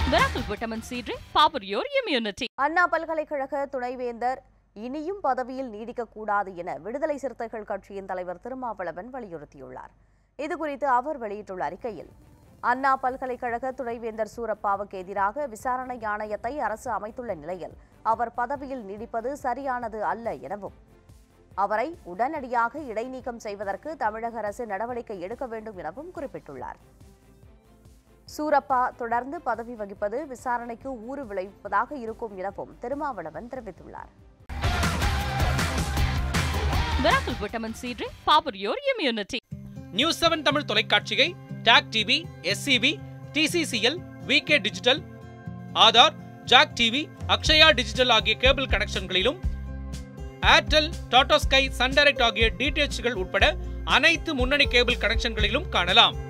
Miracle Vitamin C Drink, power your immunity. அண்ணா பல்கலைக்கழக துணைவேந்தர் இனியும் பதவியில் நீடிக்கக்கூடாது என விடுதலை சிறுத்தைகள் கட்சியின் தலைவர் திருமாவளவன் வலியுறுத்தியுள்ளார் இதுகுறித்து அவர் வெளியிட்டுள்ள அறிக்கையில் அண்ணா பல்கலைக்கழக துணைவேந்தர் சூரப்பாவுக்கு எதிராக விசாரணை ஆணையத்தை அரசு அமைத்துள்ள நிலையில் அவர் பதவியில் நீடிப்பது சரியானது அல்ல எனவும் அவரை உடனடியாக இடைநீக்கம் செய்வதற்கு தமிழக அரசு நடவடிக்கை எடுக்க வேண்டும் எனவும் குறிப்பிட்டுள்ளார் சூரப்பா தொடர்ந்து பதவி வகிப்பது விசாரணைக்கு ஊறு விளைவிப்பதாக இருக்கும் எனவும் திருமாவளவன் தெரிவித்துள்ளார் Miracle Vitamin C Drink, power your immunity. News seven Tamil தொலைக்காட்சியை TAC TV SCB TCCL VK digital Aadhaar Jack TV Akshaya digital ஆகிய கேபிள் கனெக்ஷன்களிலும் Airtel Tata Sky Sun Direct ஆகிய டிடிஎச்கள் உட்பட அனைத்து முன்னணி கேபிள் கனெக்ஷன்களிலும் காணலாம்